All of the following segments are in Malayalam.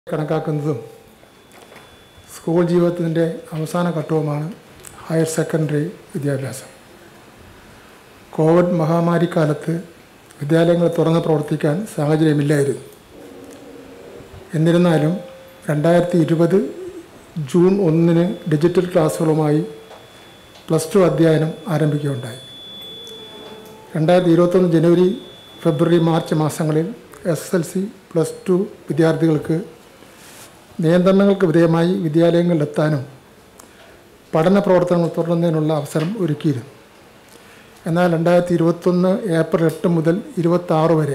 കണക്കാക്കുന്നതും സ്കൂൾ ജീവിതത്തിൻ്റെ അവസാന ഘട്ടവുമാണ് ഹയർ സെക്കൻഡറി വിദ്യാഭ്യാസം കോവിഡ് മഹാമാരി കാലത്ത് വിദ്യാലയങ്ങൾ തുറന്ന് പ്രവർത്തിക്കാൻ സാഹചര്യമില്ലായിരുന്നു എന്നിരുന്നാലും രണ്ടായിരത്തി ഇരുപത് ജൂൺ ഒന്നിന് ഡിജിറ്റൽ ക്ലാസ്സുകളുമായി പ്ലസ് ടു അധ്യയനം ആരംഭിക്കുകയുണ്ടായി രണ്ടായിരത്തി ഇരുപത്തൊന്ന് ജനുവരി ഫെബ്രുവരി മാർച്ച് മാസങ്ങളിൽ S S L C plus two വിദ്യാർത്ഥികൾക്ക് നിയന്ത്രണങ്ങൾക്ക് വിധേയമായി വിദ്യാലയങ്ങളിലെത്താനും പഠന പ്രവർത്തനങ്ങൾ തുടരുന്നതിനുള്ള അവസരം ഒരുക്കിയിരുന്നു എന്നാൽ രണ്ടായിരത്തി ഇരുപത്തൊന്ന് ഏപ്രിൽ എട്ട് മുതൽ ഇരുപത്താറ് വരെ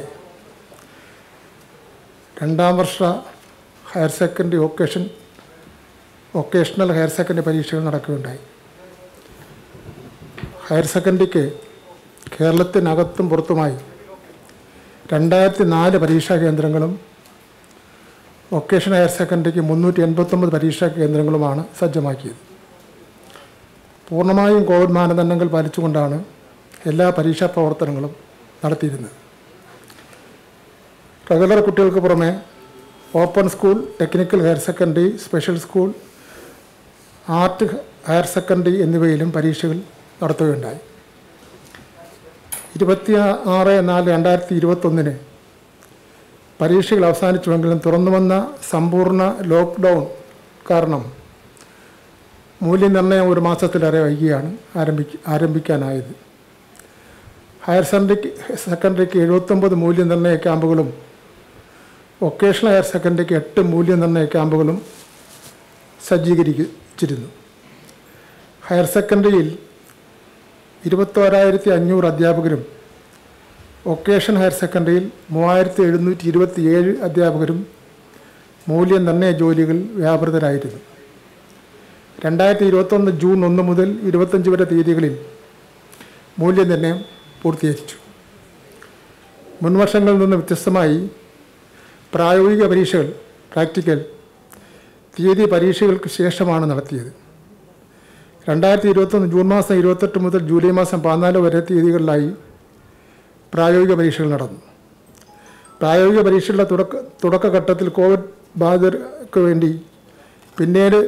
രണ്ടാം വർഷ higher secondary vocation vocational higher secondary പരീക്ഷകൾ നടക്കുകയുണ്ടായി ഹയർ സെക്കൻഡറിക്ക് കേരളത്തിനകത്തും പുറത്തുമായി രണ്ടായിരത്തി നാല് പരീക്ഷാ കേന്ദ്രങ്ങളും വൊക്കേഷൻ ഹയർ സെക്കൻഡറിക്ക് മുന്നൂറ്റി എൺപത്തൊമ്പത് പരീക്ഷാ കേന്ദ്രങ്ങളുമാണ് സജ്ജമാക്കിയത് പൂർണ്ണമായും കോവിഡ് മാനദണ്ഡങ്ങൾ പാലിച്ചുകൊണ്ടാണ് എല്ലാ പരീക്ഷാ പ്രവർത്തനങ്ങളും നടത്തിയിരുന്നത് റെഗുലർ കുട്ടികൾക്ക് പുറമെ open school technical higher secondary special school art higher secondary എന്നിവയിലും പരീക്ഷകൾ നടത്തുകയുണ്ടായി ഇരുപത്തി ആറ് നാല് രണ്ടായിരത്തി ഇരുപത്തൊന്നിന് പരീക്ഷകൾ അവസാനിച്ചുവെങ്കിലും തുറന്നു വന്ന സമ്പൂർണ്ണ ലോക്ക്ഡൗൺ കാരണം മൂല്യനിർണ്ണയം ഒരു മാസത്തിലേറെ വൈകിയാണ് ആരംഭിക്ക ആരംഭിക്കാനായത് ഹയർ സെക്കൻഡറിക്ക് സെക്കൻഡറിക്ക് എഴുപത്തൊമ്പത് മൂല്യനിർണ്ണയ ക്യാമ്പുകളും വൊക്കേഷണൽ ഹയർ സെക്കൻഡറിക്ക് എട്ട് മൂല്യനിർണ്ണയ ക്യാമ്പുകളും സജ്ജീകരിച്ചിരുന്നു ഹയർ സെക്കൻഡറിയിൽ ഇരുപത്തോരായിരത്തി അഞ്ഞൂറ് അധ്യാപകരും വൊക്കേഷൻ ഹയർ സെക്കൻഡറിയിൽ മൂവായിരത്തി എഴുന്നൂറ്റി ഇരുപത്തി ഏഴ് അധ്യാപകരും മൂല്യനിർണ്ണയ ജോലികൾ വ്യാപൃതരായിരുന്നു രണ്ടായിരത്തി ഇരുപത്തൊന്ന് ജൂൺ ഒന്ന് മുതൽ ഇരുപത്തഞ്ച് വരെ തീയതികളിൽ മൂല്യനിർണ്ണയം പൂർത്തീകരിച്ചു മുൻവർഷങ്ങളിൽ നിന്ന് വ്യത്യസ്തമായി പ്രായോഗിക പരീക്ഷകൾ പ്രാക്ടിക്കൽ തീയതി പരീക്ഷകൾക്ക് ശേഷമാണ് നടത്തിയത് രണ്ടായിരത്തി ഇരുപത്തൊന്ന് ജൂൺ മാസം ഇരുപത്തെട്ട് മുതൽ ജൂലൈ മാസം പതിനാല് വരെ തീയതികളിലായി പ്രായോഗിക പരീക്ഷകൾ നടന്നു പ്രായോഗിക പരീക്ഷകളുടെ തുടക്ക തുടക്കഘട്ടത്തിൽ കോവിഡ് ബാധിതർക്ക് വേണ്ടി പിന്നീട്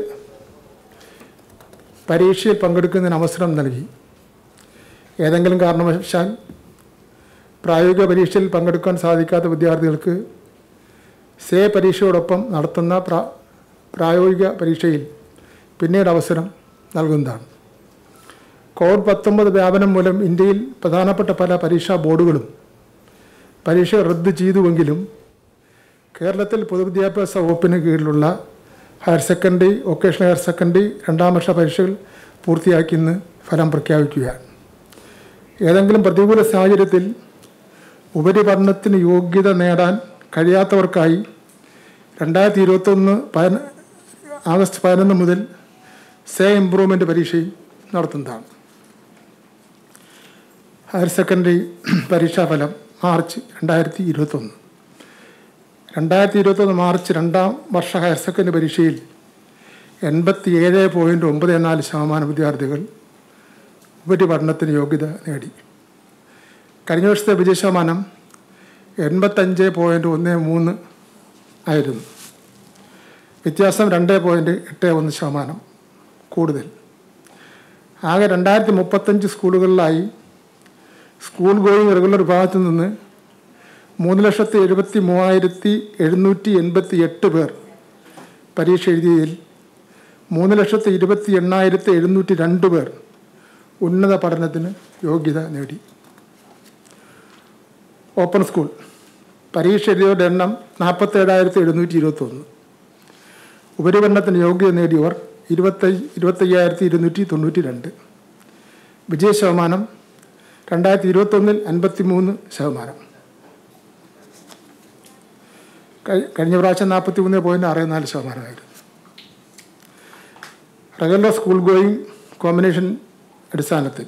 പരീക്ഷയിൽ പങ്കെടുക്കുന്നതിന് അവസരം നൽകി ഏതെങ്കിലും കാരണവശാൽ പ്രായോഗിക പരീക്ഷയിൽ പങ്കെടുക്കാൻ സാധിക്കാത്ത വിദ്യാർത്ഥികൾക്ക് സേ പരീക്ഷയോടൊപ്പം നടത്തുന്ന പ്രാ പ്രായോഗിക പരീക്ഷയിൽ പിന്നീട് അവസരം നൽകുന്നതാണ് കോവിഡ് പത്തൊമ്പത് വ്യാപനം മൂലം ഇന്ത്യയിൽ പ്രധാനപ്പെട്ട പല പരീക്ഷാ ബോർഡുകളും പരീക്ഷ റദ്ദ് ചെയ്തുവെങ്കിലും കേരളത്തിൽ പൊതുവിദ്യാഭ്യാസ വകുപ്പിന് കീഴിലുള്ള higher secondary vocational higher secondary രണ്ടാം വർഷ പരീക്ഷകൾ പൂർത്തിയാക്കിയെന്ന് ഫലം പ്രഖ്യാപിക്കുകയാണ് ഏതെങ്കിലും പ്രതികൂല സാഹചര്യത്തിൽ ഉപരിപഠനത്തിന് യോഗ്യത നേടാൻ കഴിയാത്തവർക്കായി രണ്ടായിരത്തി ഇരുപത്തൊന്ന് പതിന ആഗസ്റ്റ് പതിനൊന്ന് മുതൽ സേ ഇംപ്രൂവ്മെൻ്റ് പരീക്ഷയും നടത്തുന്നതാണ് ഹയർ സെക്കൻഡറി പരീക്ഷാഫലം മാർച്ച് രണ്ടായിരത്തി ഇരുപത്തൊന്ന് രണ്ടായിരത്തി ഇരുപത്തൊന്ന് മാർച്ച് രണ്ടാം വർഷ ഹയർ സെക്കൻഡറി പരീക്ഷയിൽ എൺപത്തി ഏഴ് പോയിൻറ്റ് ഒമ്പത് നാല് ശതമാനം വിദ്യാർത്ഥികൾ ഉപരിപഠനത്തിന് യോഗ്യത നേടി കഴിഞ്ഞ വർഷത്തെ വിജയ ശതമാനം എൺപത്തഞ്ച് പോയിൻറ്റ് ഒന്ന് മൂന്ന് ആയിരുന്നു വ്യത്യാസം രണ്ട് പോയിൻറ്റ് എട്ട് ഒന്ന് ശതമാനം കൂടുതൽ ആകെ രണ്ടായിരത്തി മുപ്പത്തഞ്ച് സ്കൂളുകളിലായി സ്കൂൾ ഗോയിങ് റെഗുലർ വിഭാഗത്തിൽ നിന്ന് മൂന്ന് ലക്ഷത്തി എഴുപത്തി മൂവായിരത്തി എഴുന്നൂറ്റി എൺപത്തി എട്ട് പേർ പരീക്ഷ എഴുതിയതിൽ മൂന്ന് ലക്ഷത്തി ഇരുപത്തി എണ്ണായിരത്തി എഴുന്നൂറ്റി രണ്ട് പേർ ഉന്നത പഠനത്തിന് യോഗ്യത നേടി ഓപ്പൺ സ്കൂൾ പരീക്ഷ എഴുതിയവരുടെ എണ്ണം നാൽപ്പത്തേഴായിരത്തി എഴുന്നൂറ്റി ഇരുപത്തൊന്ന് ഉപരിപഠനത്തിന് യോഗ്യത നേടിയവർ ഇരുപത്തി ഇരുപത്തയ്യായിരത്തി ഇരുന്നൂറ്റി തൊണ്ണൂറ്റി രണ്ട് വിജയ ശതമാനം രണ്ടായിരത്തി ഇരുപത്തൊന്നിൽ അൻപത്തി മൂന്ന് ശതമാനം കഴിഞ്ഞ പ്രാവശ്യം നാൽപ്പത്തി മൂന്ന് പോയിൻറ്റ് ആറ് നാല് ശതമാനമായിരുന്നു റെഗുലർ സ്കൂൾ ഗോയിങ് കോമ്പിനേഷൻ അടിസ്ഥാനത്തിൽ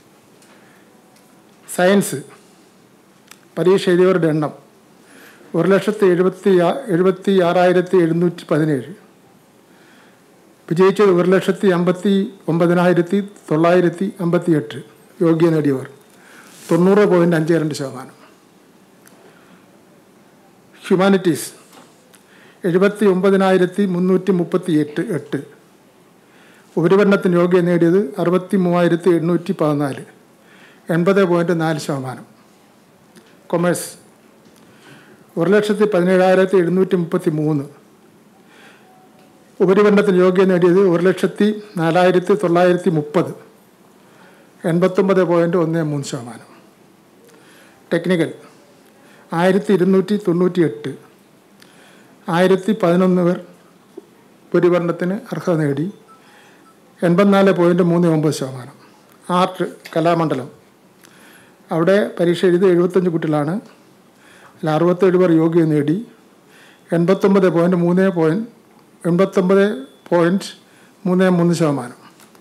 സയൻസ് പരീക്ഷ എഴുതിയവരുടെ എണ്ണം ഒരു ലക്ഷത്തി എഴുപത്തി എഴുപത്തി ആറായിരത്തി എഴുന്നൂറ്റി പതിനേഴ് വിജയിച്ചത് ഒരു ലക്ഷത്തി അമ്പത്തി ഒമ്പതിനായിരത്തി തൊള്ളായിരത്തി അമ്പത്തി എട്ട് യോഗ്യ നേടിയവർ തൊണ്ണൂറ് പോയിൻറ്റ് അഞ്ച് രണ്ട് ശതമാനം ഹ്യൂമാനിറ്റീസ് എഴുപത്തി ഒമ്പതിനായിരത്തി മുന്നൂറ്റി മുപ്പത്തി എട്ട് എട്ട് ഉപരിപഠനത്തിന് യോഗ്യത നേടിയത് അറുപത്തി മൂവായിരത്തി എണ്ണൂറ്റി പതിനാല് എൺപത് പോയിൻറ്റ് നാല് ശതമാനം കൊമേഴ്സ് ഒരു ലക്ഷത്തി പതിനേഴായിരത്തി എഴുന്നൂറ്റി മുപ്പത്തി മൂന്ന് ഉപരിപഠനത്തിന് യോഗ്യത നേടിയത് ഒരു ലക്ഷത്തി നാലായിരത്തി തൊള്ളായിരത്തി മുപ്പത് എൺപത്തൊമ്പത് പോയിൻറ്റ് ഒന്ന് മൂന്ന് ശതമാനം ടെക്നിക്കൽ ആയിരത്തി ഇരുന്നൂറ്റി തൊണ്ണൂറ്റി എട്ട് ആയിരത്തി പതിനൊന്ന് പേർ ഉപരിപഠനത്തിന് അർഹത നേടി എൺപത്തിനാല് പോയിൻറ്റ് മൂന്ന് ഒമ്പത് ശതമാനം ആർട്ട് കലാമണ്ഡലം അവിടെ പരീക്ഷ എഴുതി എഴുപത്തഞ്ച് കുട്ടികളാണ് അതിൽ അറുപത്തേഴ് പേർ യോഗ്യത നേടി എൺപത്തൊമ്പത് പോയിൻറ്റ് മൂന്ന് പോയിൻറ്റ് എൺപത്തൊമ്പത് പോയിൻറ്റ് മൂന്ന് മൂന്ന് ശതമാനം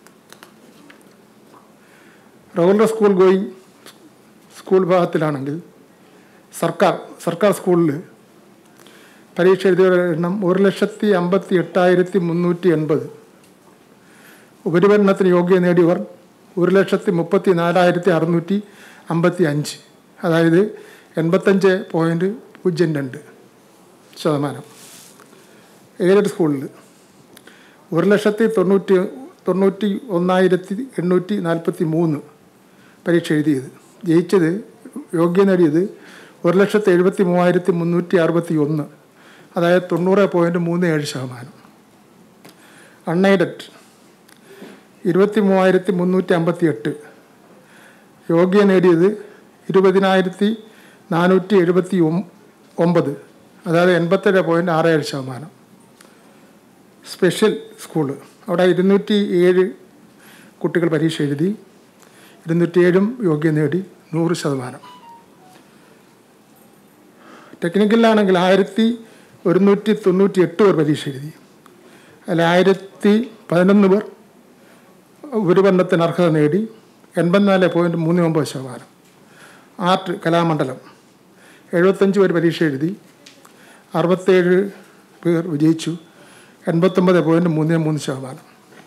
റെഗുലർ സ്കൂൾ ഗോയിങ് സ്കൂൾ വിഭാഗത്തിലാണെങ്കിൽ സർക്കാർ സർക്കാർ സ്കൂളിൽ പരീക്ഷ എഴുതിയവരുടെ എണ്ണം ഒരു ലക്ഷത്തി അമ്പത്തി എട്ടായിരത്തി മുന്നൂറ്റി എൺപത് ഉപരിപഠനത്തിന് യോഗ്യത നേടിയവർ ഒരു ലക്ഷത്തി മുപ്പത്തി നാലായിരത്തി അറുന്നൂറ്റി അമ്പത്തി അഞ്ച് അതായത് എൺപത്തഞ്ച് പോയിൻറ്റ് പൂജ്യം രണ്ട് ശതമാനം എയ്ഡഡ് സ്കൂളിൽ ഒരു ലക്ഷത്തി തൊണ്ണൂറ്റി തൊണ്ണൂറ്റി ഒന്നായിരത്തി എണ്ണൂറ്റി നാൽപ്പത്തി മൂന്ന് പരീക്ഷ എഴുതിയത് ജയിച്ചത് യോഗ്യത നേടിയത് ഒരു ലക്ഷത്തി എഴുപത്തി മൂവായിരത്തി മുന്നൂറ്റി അറുപത്തി ഒന്ന് അതായത് തൊണ്ണൂറ് പോയിൻറ്റ് മൂന്ന് ഏഴ് ശതമാനം അൺഎയ്ഡഡ് ഇരുപത്തി മൂവായിരത്തി മുന്നൂറ്റി അമ്പത്തി എട്ട് യോഗ്യത നേടിയത് ഇരുപതിനായിരത്തി നാനൂറ്റി എഴുപത്തി ഒമ്പത് അതായത് എൺപത്തേഴ് പോയിൻറ്റ് ആറ് ഏഴ് ശതമാനം സ്പെഷ്യൽ സ്കൂള് അവിടെ ഇരുന്നൂറ്റി ഏഴ് കുട്ടികൾ പരീക്ഷ എഴുതി ഇരുന്നൂറ്റിയേഴും യോഗ്യത നേടി നൂറ് ശതമാനം ടെക്നിക്കലിലാണെങ്കിൽ ആയിരത്തി ഒരുന്നൂറ്റി തൊണ്ണൂറ്റി എട്ട് പേർ പരീക്ഷ എഴുതി അതിൽ ആയിരത്തി പതിനൊന്ന് പേർ ഉപരിപഠനത്തിന് അർഹത നേടി എൺപത്തിനാല് പോയിൻറ്റ് മൂന്ന് ഒമ്പത് ശതമാനം ആർട്ട് കലാമണ്ഡലം എഴുപത്തഞ്ച് പേർ പരീക്ഷ എഴുതി അറുപത്തേഴ് പേർ വിജയിച്ചു എൺപത്തൊമ്പത് പോയിൻറ്റ് മൂന്ന് മൂന്ന് ശതമാനം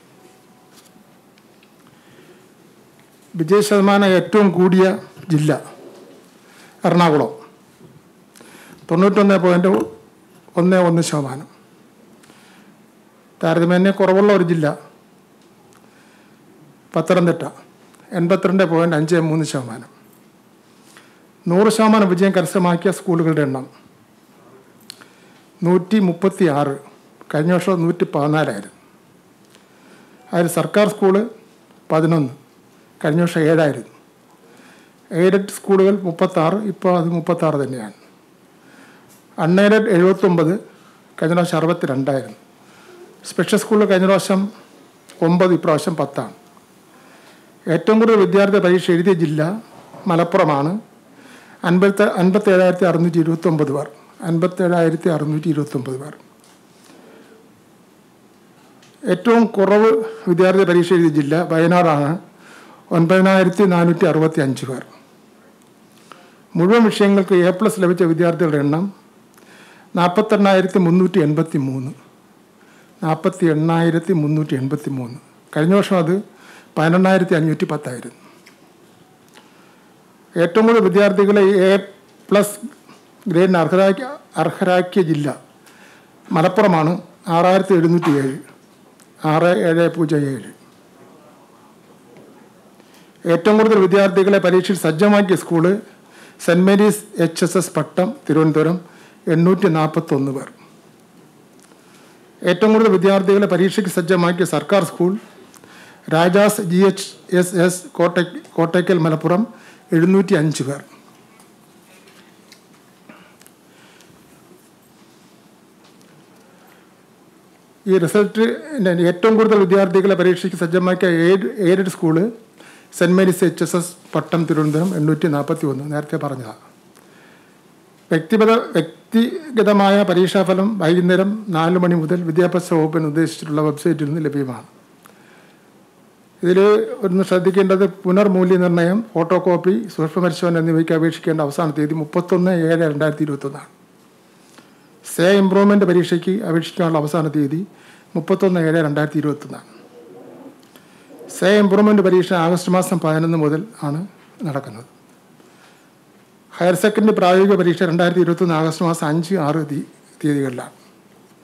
വിജയ ശതമാനം ഏറ്റവും കൂടിയ ജില്ല എറണാകുളം തൊണ്ണൂറ്റൊന്ന് പോയിൻറ്റ് ഒന്ന് ഒന്ന് ശതമാനം താരതമ്യേന കുറവുള്ള ഒരു ജില്ല പത്തനംതിട്ട എൺപത്തിരണ്ട് പോയിൻറ്റ് അഞ്ച് മൂന്ന് ശതമാനം നൂറ് ശതമാനം വിജയം കരസ്ഥമാക്കിയ സ്കൂളുകളുടെ എണ്ണം നൂറ്റി മുപ്പത്തി ആറ് കഴിഞ്ഞ വർഷം നൂറ്റി പതിനാലായിരുന്നു അതിൽ സർക്കാർ സ്കൂള് പതിനൊന്ന് കഴിഞ്ഞ വർഷം ഏഴായിരുന്നു എയ്ഡഡ് സ്കൂളുകൾ മുപ്പത്താറ് ഇപ്പോൾ അത് മുപ്പത്താറ് തന്നെയാണ് അൺഎയ്ഡഡ് എഴുപത്തൊമ്പത് കഴിഞ്ഞ പ്രാവശ്യം അറുപത്തി രണ്ടായിരുന്നു സ്പെഷ്യൽ സ്കൂളിൽ കഴിഞ്ഞ പ്രാവശ്യം ഒമ്പത് ഇപ്രാവശ്യം പത്താണ് ഏറ്റവും കൂടുതൽ വിദ്യാർത്ഥി പരീക്ഷ എഴുതിയ ജില്ല മലപ്പുറമാണ് അൻപത്തി അൻപത്തേഴായിരത്തി അറുന്നൂറ്റി ഇരുപത്തൊമ്പത് പേർ അൻപത്തേഴായിരത്തി അറുന്നൂറ്റി ഇരുപത്തൊമ്പത് പേർ ഏറ്റവും കുറവ് വിദ്യാർത്ഥി പരീക്ഷ എഴുതിയ ജില്ല വയനാടാണ് ഒൻപതിനായിരത്തി നാനൂറ്റി അറുപത്തി അഞ്ച് പേർ മുഴുവൻ വിഷയങ്ങൾക്ക് എ പ്ലസ് ലഭിച്ച വിദ്യാർത്ഥികളുടെ എണ്ണം നാൽപ്പത്തെണ്ണായിരത്തി മുന്നൂറ്റി എൺപത്തി മൂന്ന് നാൽപ്പത്തി എണ്ണായിരത്തി മുന്നൂറ്റി എൺപത്തി മൂന്ന് കഴിഞ്ഞ വർഷം അത് പതിനെണ്ണായിരത്തി അഞ്ഞൂറ്റി പത്തായിരുന്നു ഏറ്റവും കൂടുതൽ വിദ്യാർത്ഥികളെ എ പ്ലസ് ഗ്രേഡിന് അർഹരാക്കി അർഹരാക്കിയ ജില്ല മലപ്പുറമാണ് ആറായിരത്തി എഴുന്നൂറ്റി ഏഴ് ആറ് ഏഴ് പൂജ്യം ഏഴ് ഏറ്റവും കൂടുതൽ വിദ്യാർത്ഥികളെ പരീക്ഷയിൽ സജ്ജമാക്കിയ school saint Mary's H S S Pattom Thiruvananthapuram എണ്ണൂറ്റി നാൽപ്പത്തൊന്ന് പേർ ഏറ്റവും കൂടുതൽ വിദ്യാർത്ഥികളെ പരീക്ഷയ്ക്ക് സജ്ജമാക്കിയ സർക്കാർ school Rajas G H S S Kotta Kottakkal Malappuram എഴുന്നൂറ്റി അഞ്ച് പേർ ഈ റിസൾട്ട് ഏറ്റവും കൂടുതൽ വിദ്യാർത്ഥികളെ പരീക്ഷയ്ക്ക് സജ്ജമാക്കിയ aid aided school saint Mary's H S S Pattom Thiruvananthapuram എണ്ണൂറ്റി നാൽപ്പത്തി ഒന്ന് നേരത്തെ പറഞ്ഞതാണ് വ്യക്തിഗത വ്യക്തിഗതമായ പരീക്ഷാഫലം വൈകുന്നേരം നാല് മണി മുതൽ വിദ്യാഭ്യാസ വകുപ്പിന് ഉദ്ദേശിച്ചിട്ടുള്ള വെബ്സൈറ്റിൽ നിന്ന് ലഭ്യമാണ് ഇതിൽ ഒന്ന് ശ്രദ്ധിക്കേണ്ടത് പുനർമൂല്യനിർണ്ണയം ഫോട്ടോ കോപ്പി സൂക്ഷ്മ പരിശോധന എന്നിവയ്ക്ക് അപേക്ഷിക്കേണ്ട അവസാന തീയതി മുപ്പത്തൊന്ന് ഏഴ് രണ്ടായിരത്തി ഇരുപത്തൊന്നാണ് സേ ഇംപ്രൂവ്മെൻ്റ് പരീക്ഷയ്ക്ക് അപേക്ഷിക്കാനുള്ള അവസാന തീയതി മുപ്പത്തൊന്ന് ഏഴ് രണ്ടായിരത്തി ഇരുപത്തൊന്നാണ് സേ ഇംപ്രൂവ്മെൻ്റ് പരീക്ഷ ആഗസ്റ്റ് മാസം പതിനൊന്ന് മുതൽ ആണ് നടക്കുന്നത് ഹയർ സെക്കൻഡറി പ്രായോഗിക പരീക്ഷ രണ്ടായിരത്തി ഇരുപത്തൊന്ന് ആഗസ്റ്റ് മാസം അഞ്ച് ആറ് തീ തീയതികളിലാണ്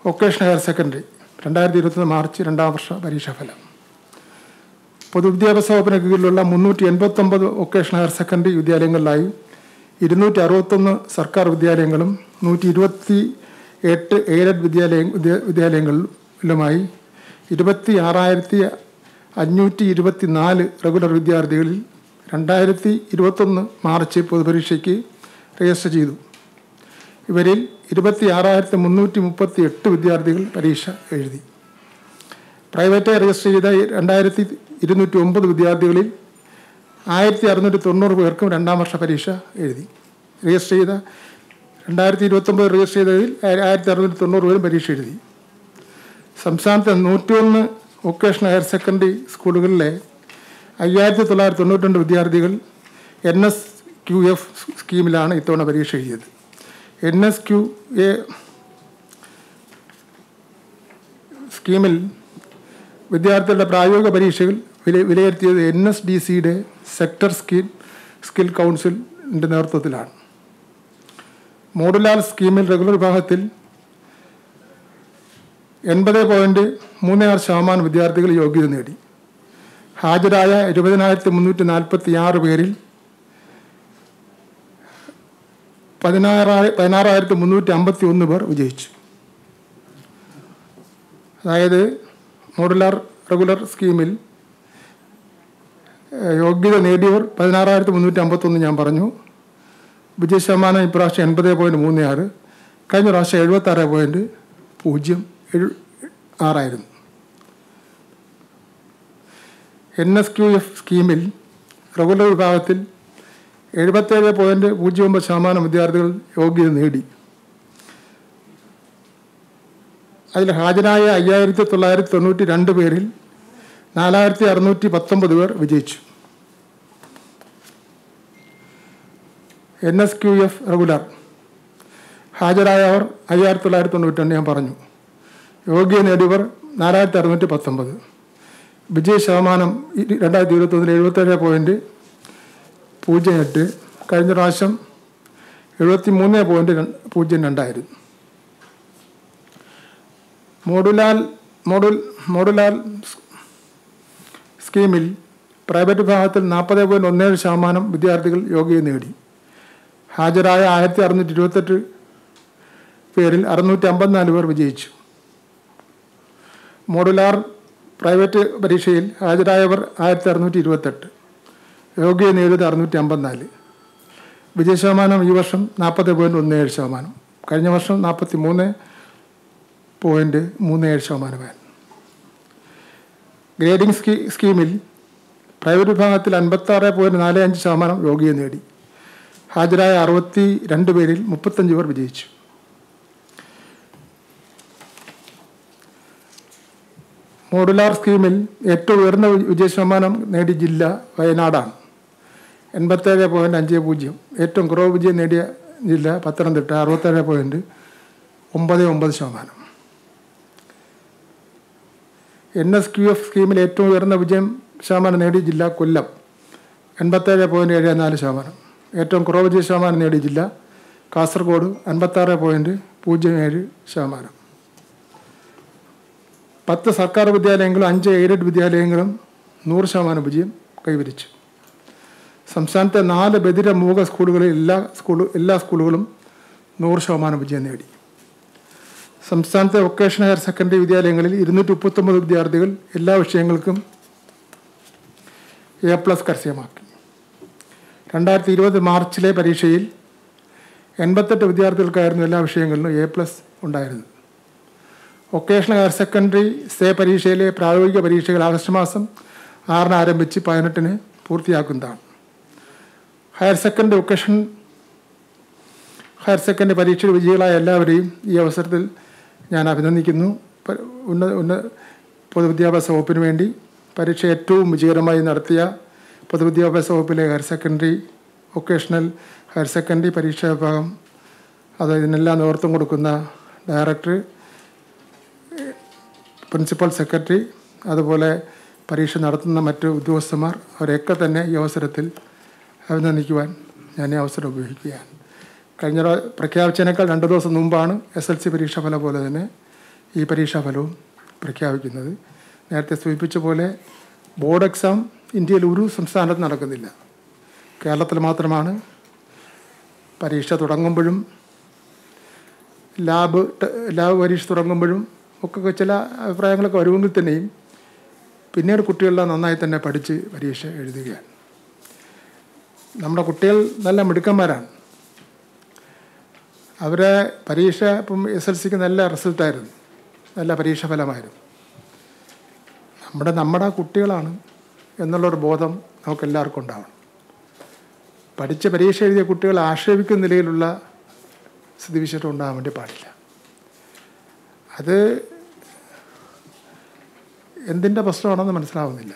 വൊക്കേഷണൽ ഹയർ സെക്കൻഡറി രണ്ടായിരത്തി ഇരുപത്തൊന്ന് മാർച്ച് രണ്ടാം വർഷ പരീക്ഷാഫലം പൊതുവിദ്യാഭ്യാസ വകുപ്പിന് കീഴിലുള്ള മുന്നൂറ്റി എൺപത്തൊമ്പത് വൊക്കേഷണൽ ഹയർ സെക്കൻഡറി വിദ്യാലയങ്ങളിലായി ഇരുന്നൂറ്റി അറുപത്തൊന്ന് സർക്കാർ വിദ്യാലയങ്ങളും നൂറ്റി ഇരുപത്തി എട്ട് എയ്ഡഡ് വിദ്യാലയ വിദ്യ വിദ്യാലയങ്ങളിലുമായി ഇരുപത്തി ആറായിരത്തി അഞ്ഞൂറ്റി ഇരുപത്തി നാല് റെഗുലർ വിദ്യാർത്ഥികളിൽ രണ്ടായിരത്തി ഇരുപത്തൊന്ന് മാർച്ച് പൊതുപരീക്ഷയ്ക്ക് രജിസ്റ്റർ ചെയ്തു ഇവരിൽ ഇരുപത്തി ആറായിരത്തി മുന്നൂറ്റി മുപ്പത്തി എട്ട് വിദ്യാർത്ഥികൾ പരീക്ഷ എഴുതി പ്രൈവറ്റായി രജിസ്റ്റർ ചെയ്ത രണ്ടായിരത്തി ഇരുന്നൂറ്റി ഒമ്പത് വിദ്യാർത്ഥികളിൽ ആയിരത്തി അറുന്നൂറ്റി തൊണ്ണൂറ് പേർക്കും രണ്ടാം വർഷ പരീക്ഷ എഴുതി രജിസ്റ്റർ ചെയ്ത രണ്ടായിരത്തി ഇരുപത്തൊമ്പത് രജിസ്റ്റർ ചെയ്തതിൽ ആയിരത്തി അറുന്നൂറ്റി തൊണ്ണൂറ് പേരും പരീക്ഷ എഴുതി സംസ്ഥാനത്തെ നൂറ്റിയൊന്ന് വൊക്കേഷണൽ ഹയർ സെക്കൻഡറി സ്കൂളുകളിലെ അയ്യായിരത്തി തൊള്ളായിരത്തി തൊണ്ണൂറ്റി രണ്ട് വിദ്യാർത്ഥികൾ എൻ എസ് ക്യു എഫ് സ്കീമിലാണ് ഇത്തവണ പരീക്ഷ എഴുതിയത് എൻ എസ് ക്യു എ സ്കീമിൽ വിദ്യാർത്ഥികളുടെ പ്രായോഗിക പരീക്ഷകൾ വില വിലയിരുത്തിയത് എൻ എസ് ഡി സിയുടെ സെക്ടർ സ്കീം സ്കിൽ കൗൺസിലിൻ്റെ നേതൃത്വത്തിലാണ് മോഡുലാർ സ്കീമിൽ റെഗുലർ വിഭാഗത്തിൽ എൺപത് പോയിൻറ്റ് മൂന്ന് ആറ് ശതമാനം വിദ്യാർത്ഥികൾ യോഗ്യത നേടി ഹാജരായ ഇരുപതിനായിരത്തി മുന്നൂറ്റി നാൽപ്പത്തി ആറ് പേരിൽ പതിനാറായി പതിനാറായിരത്തി മുന്നൂറ്റി അമ്പത്തി ഒന്ന് പേർ വിജയിച്ചു അതായത് മോഡുലാർ റെഗുലർ സ്കീമിൽ ഏഹ്, യോഗ്യത നേടിയവർ പതിനാറായിരത്തി മുന്നൂറ്റി അമ്പത്തൊന്ന് ഞാൻ പറഞ്ഞു വിജയ ശതമാനം ഇപ്രാവശ്യം എൺപത് പോയിൻറ്റ് മൂന്ന് ആറ് കഴിഞ്ഞ പ്രാവശ്യം എഴുപത്താറ് പോയിൻറ്റ് പൂജ്യം ഏഴ് ആറായിരുന്നു എൻ എസ് ക്യു എഫ് സ്കീമിൽ റെഗുലർ വിഭാഗത്തിൽ എഴുപത്തേഴ് പോയിൻറ്റ് പൂജ്യം ഒമ്പത് ശതമാനം വിദ്യാർത്ഥികൾ യോഗ്യത നേടി അതിൽ ഹാജരായ അയ്യായിരത്തി തൊള്ളായിരത്തി തൊണ്ണൂറ്റി രണ്ട് പേരിൽ നാലായിരത്തി അറുന്നൂറ്റി പത്തൊമ്പത് പേർ വിജയിച്ചു N S Q F regular ഹാജരായവർ അയ്യായിരത്തി തൊള്ളായിരത്തി തൊണ്ണൂറ്റി രണ്ട് ഞാൻ പറഞ്ഞു യോഗ്യത നേടിയവർ നാലായിരത്തി അറുന്നൂറ്റി പത്തൊമ്പത് വിജയ ശതമാനം ഇ- രണ്ടായിരത്തി ഇരുപത്തൊന്നിൽ എഴുപത്തേഴ് പോയിൻറ്റ് പൂജ്യം എട്ട് കഴിഞ്ഞ പ്രാവശ്യം എഴുപത്തി മൂന്ന് പോയിൻറ്റ് രണ്ട് പൂജ്യം രണ്ടായിരുന്നു മോഡുലാൽ മോഡുൽ മോഡുലാൽ സ് സ്കീമിൽ പ്രൈവറ്റ് വിഭാഗത്തിൽ നാൽപ്പത് പോയിൻറ്റ് ഒന്നേഴ് ശതമാനം വിദ്യാർത്ഥികൾ യോഗ്യത നേടി ഹാജരായ ആയിരത്തി അറുന്നൂറ്റി ഇരുപത്തെട്ട് പേരിൽ അറുന്നൂറ്റി അമ്പത്തിനാല് പേർ വിജയിച്ചു മോഡുലാർ പ്രൈവറ്റ് പരീക്ഷയിൽ ഹാജരായവർ ആയിരത്തി അറുന്നൂറ്റി ഇരുപത്തെട്ട് യോഗ്യത നേടിയത് അറുന്നൂറ്റി അമ്പത്തിനാല് വിജയ ശതമാനം ഈ വർഷം നാൽപ്പത് പോയിൻറ്റ് ഒന്ന് ഏഴ് ശതമാനം കഴിഞ്ഞ വർഷം നാൽപ്പത്തി മൂന്ന് പോയിൻറ്റ് മൂന്ന് ഏഴ് ശതമാനമായിരുന്നു ഗ്രേഡിംഗ് സ്കീ സ്കീമിൽ പ്രൈവറ്റ് വിഭാഗത്തിൽ അൻപത്താറ് പോയിൻറ്റ് നാല് അഞ്ച് ശതമാനം യോഗ്യത നേടി ഹാജരായ അറുപത്തി രണ്ട് പേരിൽ മുപ്പത്തഞ്ച് പേർ വിജയിച്ചു മോഡുലാർ സ്കീമിൽ ഏറ്റവും ഉയർന്ന വിജയ ശതമാനം നേടിയ ജില്ല വയനാടാണ് എൺപത്തേഴ് പോയിൻറ്റ് അഞ്ച് പൂജ്യം ഏറ്റവും കുറവ് വിജയം നേടിയ ജില്ല പത്തനംതിട്ട അറുപത്തേഴ് പോയിൻറ്റ് ഒമ്പത് ഒമ്പത് ശതമാനം എൻ എസ് ക്യു എഫ് സ്കീമിൽ ഏറ്റവും ഉയർന്ന വിജയം ശതമാനം നേടിയ ജില്ല കൊല്ലം എൺപത്തേഴ് പോയിൻറ്റ് ഏഴ് നാല് ശതമാനം ഏറ്റവും കുറവ് വിജയ ശതമാനം നേടിയ ജില്ല കാസർഗോഡ് അൻപത്താറ് പോയിൻറ്റ് പൂജ്യം ഏഴ് ശതമാനം പത്ത് സർക്കാർ വിദ്യാലയങ്ങളും അഞ്ച് എയ്ഡഡ് വിദ്യാലയങ്ങളും നൂറ് ശതമാനം വിജയം കൈവരിച്ചു സംസ്ഥാനത്തെ നാല് ബദിര മൂക സ്കൂളുകളിൽ എല്ലാ സ്കൂൾ എല്ലാ സ്കൂളുകളും നൂറ് ശതമാനം വിജയം നേടി സംസ്ഥാനത്തെ വൊക്കേഷണൽ ഹയർ സെക്കൻഡറി വിദ്യാലയങ്ങളിൽ ഇരുന്നൂറ്റി മുപ്പത്തൊമ്പത് വിദ്യാർത്ഥികൾ എല്ലാ വിഷയങ്ങൾക്കും എ പ്ലസ് കരസ്ഥമാക്കി രണ്ടായിരത്തി ഇരുപത് മാർച്ചിലെ പരീക്ഷയിൽ എൺപത്തെട്ട് വിദ്യാർത്ഥികൾക്കായിരുന്നു എല്ലാ വിഷയങ്ങളിലും എ പ്ലസ് ഉണ്ടായിരുന്നത് വൊക്കേഷണൽ ഹയർ സെക്കൻഡറി സേ പരീക്ഷയിലെ പ്രായോഗിക പരീക്ഷകൾ ആഗസ്റ്റ് മാസം ആറിന് ആരംഭിച്ച് പതിനെട്ടിന് പൂർത്തിയാക്കുന്നതാണ് higher secondary vocation higher secondary പരീക്ഷയിൽ വിജയികളായ എല്ലാവരെയും ഈ അവസരത്തിൽ ഞാൻ അഭിനന്ദിക്കുന്നു പ- ഉന്നത ഉന്ന പൊതുവിദ്യാഭ്യാസ വകുപ്പിന് വേണ്ടി പരീക്ഷ ഏറ്റവും വിജയകരമായി നടത്തിയ പൊതുവിദ്യാഭ്യാസ വകുപ്പിലെ higher secondary vocational higher secondary പരീക്ഷാ വിഭാഗം അത് ഇതിനെല്ലാം നേതൃത്വം കൊടുക്കുന്ന ഡയറക്ടർ പ്രിൻസിപ്പൽ സെക്രട്ടറി അതുപോലെ പരീക്ഷ നടത്തുന്ന മറ്റ് ഉദ്യോഗസ്ഥന്മാർ അവരെയൊക്കെ തന്നെ ഈ അവസരത്തിൽ അഭിനന്ദിക്കുവാൻ ഞാൻ ഈ അവസരം ഉപയോഗിക്കുകയാണ് കഴിഞ്ഞ പ്രാ- പ്രഖ്യാപിച്ചതിനേക്കാൾ രണ്ട് ദിവസം മുമ്പാണ് എസ് എൽ സി പരീക്ഷ ഫലം പോലെ തന്നെ ഈ പരീക്ഷാഫലവും പ്രഖ്യാപിക്കുന്നത് നേരത്തെ സൂചിപ്പിച്ച പോലെ ബോർഡ് എക്സാം ഇന്ത്യയിൽ ഒരു സംസ്ഥാനത്ത് നടക്കുന്നില്ല കേരളത്തിൽ മാത്രമാണ് പരീക്ഷ തുടങ്ങുമ്പോഴും ലാബ് ടെ- ലാബ് പരീക്ഷ തുടങ്ങുമ്പോഴും ഒക്കെ ചില അഭിപ്രായങ്ങളൊക്കെ വരുമെങ്കിൽ തന്നെയും പിന്നീട് കുട്ടികളെല്ലാം നന്നായി തന്നെ പഠിച്ച് പരീക്ഷ എഴുതുകയാണ് നമ്മുടെ കുട്ടികൾ നല്ല മിടുക്കന്മാരാണ് അവരെ പരീക്ഷ ഇപ്പം എസ് എൽ സിക്ക് നല്ല റിസൾട്ടായിരുന്നു നല്ല പരീക്ഷ ഫലമായിരുന്നു നമ്മുടെ നമ്മുടെ കുട്ടികളാണ് എന്നുള്ളൊരു ബോധം നമുക്ക് എല്ലാവർക്കും ഉണ്ടാവണം പഠിച്ച പരീക്ഷ എഴുതിയ കുട്ടികൾ ആക്ഷേപിക്കുന്ന നിലയിലുള്ള സ്ഥിതിവിശേഷം ഉണ്ടാകാൻ വേണ്ടി പാടില്ല അത് എന്തിൻ്റെ പ്രശ്നമാണെന്ന് മനസ്സിലാവുന്നില്ല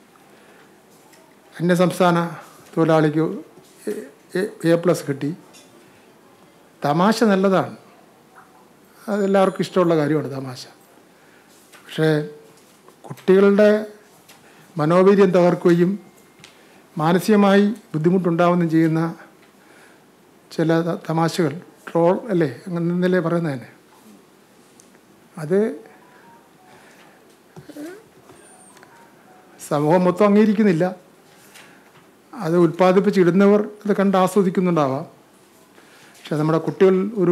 അന്യസംസ്ഥാന തൊഴിലാളിക്ക് എ- എ പ്ലസ് കിട്ടി തമാശ നല്ലതാണ് അതെല്ലാവർക്കും ഇഷ്ടമുള്ള കാര്യമാണ് തമാശ പക്ഷേ കുട്ടികളുടെ മനോവീര്യം തകർക്കുകയും മാനസികമായി ബുദ്ധിമുട്ടുണ്ടാവുകയും ചെയ്യുന്ന ചില ത- തമാശകൾ ട്രോൾ അല്ലേ അങ്ങനെ എന്നല്ലേ പറയുന്നത് തന്നെ അത് സമൂഹം മൊത്തം അംഗീകരിക്കുന്നില്ല അത് ഉൽപ്പാദിപ്പിച്ചിടുന്നവർ അത് കണ്ട് ആസ്വദിക്കുന്നുണ്ടാവാം പക്ഷെ നമ്മുടെ കുട്ടികൾ ഒരു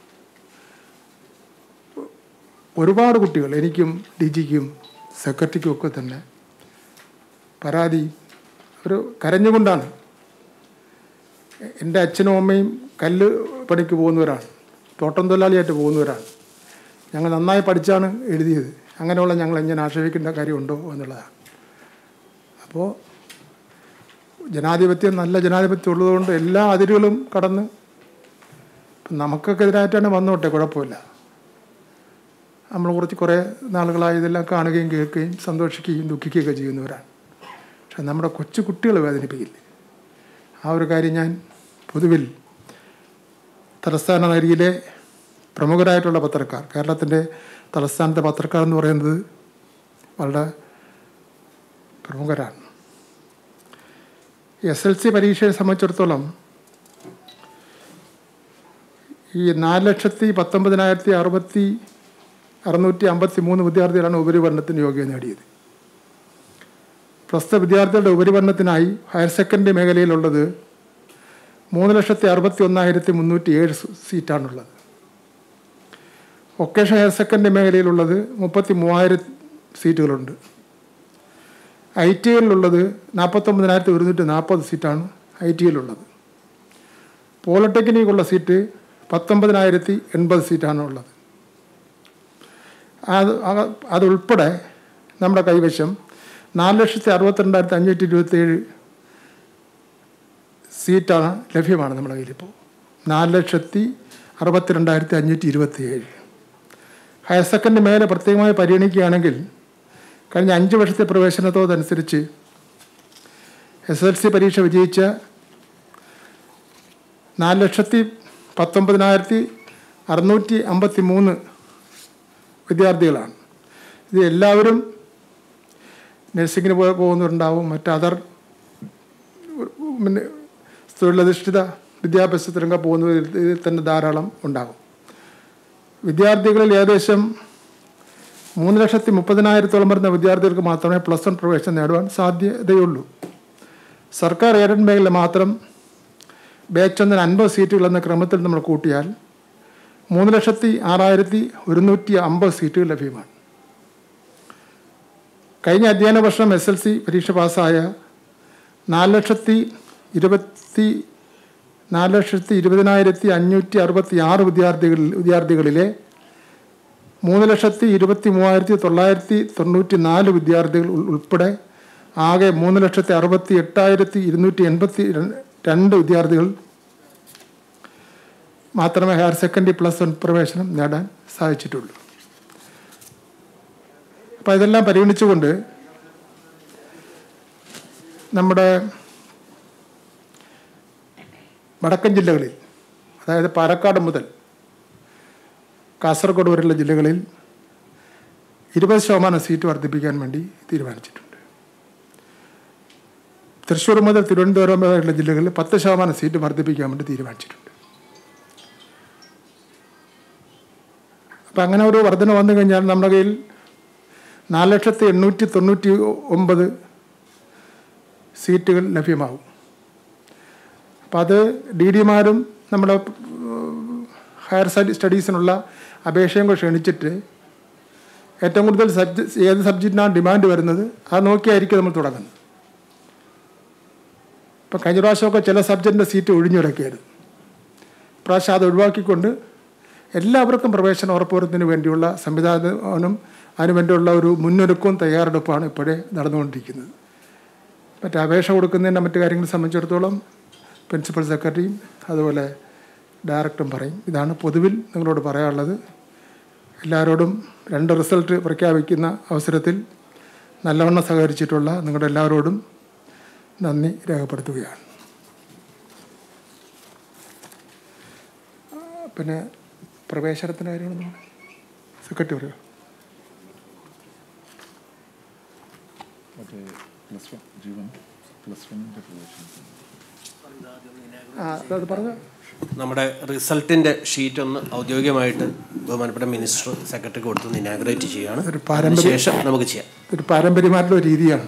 ഒരുപാട് കുട്ടികൾ എനിക്കും ഡി ജിക്കും സെക്രട്ടറിക്കും ഒക്കെ തന്നെ പരാതി ഒരു കരഞ്ഞുകൊണ്ടാണ് എൻ്റെ അച്ഛനും അമ്മയും കല്ല് പണിക്ക് പോകുന്നവരാണ് തോട്ടം തൊഴിലാളിയായിട്ട് പോകുന്നവരാണ് ഞങ്ങൾ നന്നായി പഠിച്ചാണ് എഴുതിയത് അങ്ങനെയുള്ള ഞങ്ങൾ എങ്ങനെ ആക്ഷേപിക്കേണ്ട കാര്യമുണ്ടോ എന്നുള്ളതാണ് അപ്പോൾ ജനാധിപത്യം നല്ല ജനാധിപത്യം ഉള്ളതുകൊണ്ട് എല്ലാ അതിരുകളും കടന്ന് ഇപ്പം നമുക്കൊക്കെ എതിരായിട്ടാണ് വന്നോട്ടെ കുഴപ്പമില്ല നമ്മൾ കുറച്ച് കുറേ നാളുകളായി ഇതെല്ലാം കാണുകയും കേൾക്കുകയും സന്തോഷിക്കുകയും ദുഃഖിക്കുകയൊക്കെ ചെയ്യുന്നവരാണ് പക്ഷെ നമ്മുടെ കൊച്ചു കുട്ടികളെ വേദനിപ്പിക്കില്ല ആ ഒരു കാര്യം ഞാൻ പൊതുവിൽ തലസ്ഥാന നഗരിയിലെ പ്രമുഖരായിട്ടുള്ള പത്രക്കാർ കേരളത്തിൻ്റെ തലസ്ഥാനത്തെ പത്രക്കാർ എന്ന് പറയുന്നത് വളരെ പ്രമുഖരാണ് എസ് എൽ സി പരീക്ഷയെ സംബന്ധിച്ചിടത്തോളം ഈ നാല് ലക്ഷത്തി പത്തൊമ്പതിനായിരത്തി അറുപത്തി അറുന്നൂറ്റി അമ്പത്തി മൂന്ന് വിദ്യാർത്ഥികളാണ് ഉപരിപഠനത്തിന് യോഗ്യത നേടിയത് പ്രസ്തുത വിദ്യാർത്ഥികളുടെ ഉപരിപഠനത്തിനായി ഹയർ സെക്കൻഡറി മേഖലയിലുള്ളത് മൂന്ന് ലക്ഷത്തി അറുപത്തി ഒന്നായിരത്തി മുന്നൂറ്റി ഏഴ് സീറ്റാണുള്ളത് വൊക്കേഷൻ ഹയർ സെക്കൻഡറി മേഖലയിലുള്ളത് മുപ്പത്തി മൂവായിരം സീറ്റുകളുണ്ട് ഐ ടി ഐയിലുള്ളത് നാൽപ്പത്തൊമ്പതിനായിരത്തി ഒരുന്നൂറ്റി നാൽപ്പത് സീറ്റാണ് ഐ ടി ഐയിലുള്ളത് പോളിടെക്നിക്കുള്ള സീറ്റ് പത്തൊമ്പതിനായിരത്തി എൺപത് സീറ്റാണ് ഉള്ളത് അത് അത് അതുൾപ്പെടെ നമ്മുടെ കൈവശം നാല് ലക്ഷത്തി അറുപത്തിരണ്ടായിരത്തി അഞ്ഞൂറ്റി ഇരുപത്തേഴ് സീറ്റാണ് ലഭ്യമാണ് നമ്മുടെ കയ്യിലിപ്പോൾ നാല് ലക്ഷത്തി അറുപത്തിരണ്ടായിരത്തി അഞ്ഞൂറ്റി ഇരുപത്തിയേഴ് ഹയർ സെക്കൻഡറി മേഖല പ്രത്യേകമായി പരിഗണിക്കുകയാണെങ്കിൽ കഴിഞ്ഞ അഞ്ച് വർഷത്തെ പ്രവേശനത്തോടനുസരിച്ച് എസ് എൽ സി പരീക്ഷ വിജയിച്ച നാല് ലക്ഷത്തി പത്തൊമ്പതിനായിരത്തി അറുന്നൂറ്റി അമ്പത്തി മൂന്ന് വിദ്യാർത്ഥികളാണ് ഇത് എല്ലാവരും നഴ്സിങ്ങിന് പോ പോകുന്നവരുണ്ടാവും മറ്റ് അതർ പിന്നെ തൊഴിലധിഷ്ഠിത വിദ്യാഭ്യാസത്തിനൊക്കെ പോകുന്നവർ ഇതിൽ തന്നെ ധാരാളം ഉണ്ടാകും വിദ്യാർത്ഥികളിൽ ഏകദേശം മൂന്ന് ലക്ഷത്തി മുപ്പതിനായിരത്തോളം വരുന്ന വിദ്യാർത്ഥികൾക്ക് മാത്രമേ പ്ലസ് വൺ പ്രവേശനം നേടുവാൻ സാധ്യതയുള്ളൂ സർക്കാർ എയ്ഡഡ് മേഖല മാത്രം ബാച്ച് ഒന്നിന് അൻപത് സീറ്റുകൾ എന്ന ക്രമത്തിൽ നമ്മൾ കൂട്ടിയാൽ മൂന്ന് ലക്ഷത്തി ആറായിരത്തി ഒരുന്നൂറ്റി അമ്പത് സീറ്റുകൾ ലഭ്യമാണ് കഴിഞ്ഞ അധ്യയന വർഷം എസ് എൽ സി പരീക്ഷ പാസ്സായ നാല് ലക്ഷത്തി ഇരുപത്തി നാല് ലക്ഷത്തി ഇരുപതിനായിരത്തി അഞ്ഞൂറ്റി അറുപത്തി ആറ് വിദ്യാർത്ഥികളിൽ വിദ്യാർത്ഥികളിലെ മൂന്ന് ലക്ഷത്തി ഇരുപത്തി മൂവായിരത്തി തൊള്ളായിരത്തി തൊണ്ണൂറ്റി നാല് വിദ്യാർത്ഥികൾ ഉൾ- ഉൾപ്പെടെ ആകെ മൂന്ന് ലക്ഷത്തി അറുപത്തി എട്ടായിരത്തി ഇരുന്നൂറ്റി എൺപത്തി രണ്ട് വിദ്യാർത്ഥികൾ മാത്രമേ ഹയർ സെക്കൻഡറി പ്ലസ് വൺ പ്രവേശനം നേടാൻ സാധിച്ചിട്ടുള്ളൂ അപ്പോൾ ഇതെല്ലാം പരിഗണിച്ചുകൊണ്ട് നമ്മുടെ വടക്കൻ ജില്ലകളിൽ അതായത് പാലക്കാട് മുതൽ കാസർഗോഡ് വരെയുള്ള ജില്ലകളിൽ ഇരുപത് ശതമാനം സീറ്റ് വർദ്ധിപ്പിക്കാൻ വേണ്ടി തീരുമാനിച്ചിട്ടുണ്ട് തൃശ്ശൂർ മുതൽ തിരുവനന്തപുരം വരെയുള്ള ജില്ലകളിൽ പത്ത് ശതമാനം സീറ്റ് വർദ്ധിപ്പിക്കാൻ വേണ്ടി തീരുമാനിച്ചിട്ടുണ്ട് അപ്പം അങ്ങനെ ഒരു വർധന വന്നു കഴിഞ്ഞാൽ നമ്മുടെ കയ്യിൽ നാല് ലക്ഷത്തി എണ്ണൂറ്റി തൊണ്ണൂറ്റി ഒമ്പത് സീറ്റുകൾ ലഭ്യമാകും അപ്പം അത് ഡി ഡിമാരും നമ്മുടെ ഹയർ സ്റ്റഡീസിനുള്ള അപേക്ഷയും കൂടെ ക്ഷണിച്ചിട്ട് ഏറ്റവും കൂടുതൽ സബ്ജക്ട് ഏത് സബ്ജക്റ്റിനാണ് ഡിമാൻഡ് വരുന്നത് അത് നോക്കിയായിരിക്കും നമ്മൾ തുടങ്ങുന്നത് ഇപ്പം കഴിഞ്ഞ പ്രാവശ്യമൊക്കെ ചില സബ്ജക്റ്റിൻ്റെ സീറ്റ് ഒഴിഞ്ഞു കിടക്കുകയായിരുന്നു പ്രാവശ്യം അത് ഒഴിവാക്കിക്കൊണ്ട് എല്ലാവർക്കും പ്രവേശനം ഉറപ്പുവരുത്തുന്നതിന് വേണ്ടിയുള്ള സംവിധാനം അതിനു വേണ്ടിയുള്ള ഒരു മുന്നൊരുക്കവും തയ്യാറെടുപ്പാണ് ഇപ്പോഴേ നടന്നുകൊണ്ടിരിക്കുന്നത് മറ്റേ അപേക്ഷ കൊടുക്കുന്നതിൻ്റെ മറ്റു കാര്യങ്ങളെ സംബന്ധിച്ചിടത്തോളം പ്രിൻസിപ്പൽ സെക്രട്ടറിയും അതുപോലെ ഡയറക്ടറും പറയും ഇതാണ് പൊതുവിൽ നിങ്ങളോട് പറയാനുള്ളത് എല്ലാവരോടും രണ്ട് റിസൾട്ട് പ്രഖ്യാപിക്കുന്ന അവസരത്തിൽ നല്ലവണ്ണം സഹകരിച്ചിട്ടുള്ള നിങ്ങളുടെ എല്ലാവരോടും നന്ദി രേഖപ്പെടുത്തുകയാണ് പിന്നെ പ്രവേശനത്തിൻ്റെ കാര്യങ്ങളൊന്നും സെക്രട്ടറി പറയുമോ മറ്റേ പ്ലസ് വൺ ജീവൻ പ്ലസ് വണ്ണിൻ്റെ പ്രവേശനം ആ അത് പറഞ്ഞു നമ്മുടെ റിസൾട്ടിൻ്റെ ഷീറ്റ് ഒന്ന് ഔദ്യോഗികമായിട്ട് ബഹുമാനപ്പെട്ട മിനിസ്റ്റർ സെക്രട്ടറിക്ക് കൊടുത്ത് ഇനാഗ്രേറ്റ് ചെയ്യുകയാണ് ഒരു പാരമ്പര്യം- ശേഷം നമുക്ക് ചെയ്യാം ഒരു പാരമ്പര്യമായിട്ടുള്ള ഒരു രീതിയാണ്